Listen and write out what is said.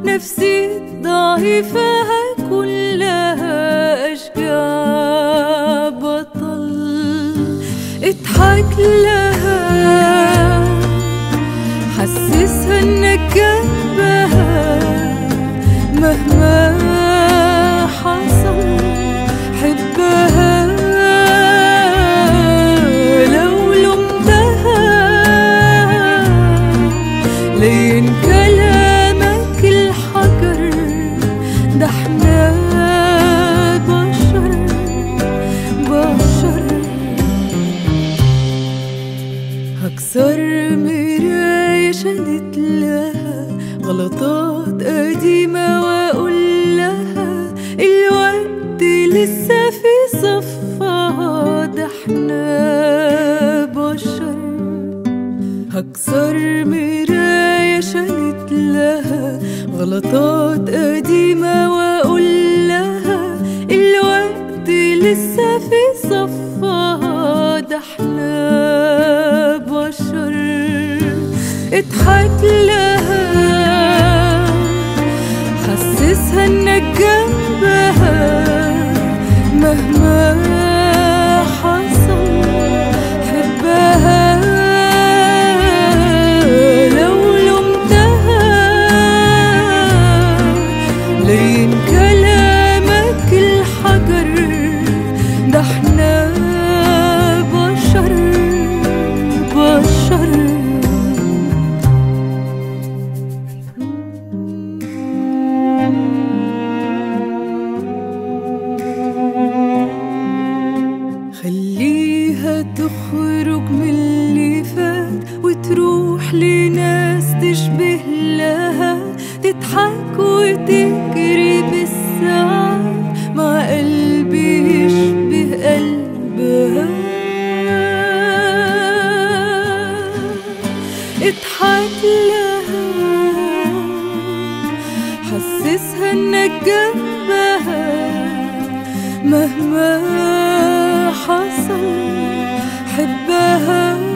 نفسي ضعيفة كلها أشجاع بطل اضحك لها حسسها انك جنبها مهما حصل حبها لو لمتها لين كلامك الحجر ده احنا بشر بشر هكسر مراية شلت لها غلطات قديمة وأقول لها الوقت لسه في صفها ده احنا بشر هكسر مراية شلت لها غلطات قديمة وأقول لها الوقت لسه في صفها ده احنا بشر اضحك لها حسسها انك جنبها مهما حصل حبها لو لمتها لين كلامك الحجر ده احنا بشر بشر خليها تخرج من اللي فات وتروح لناس تشبه لها تضحك وتجري بالساعات مع قلبي يشبه قلبها اضحك لها حسسها انك جنبها مهما حصل حبها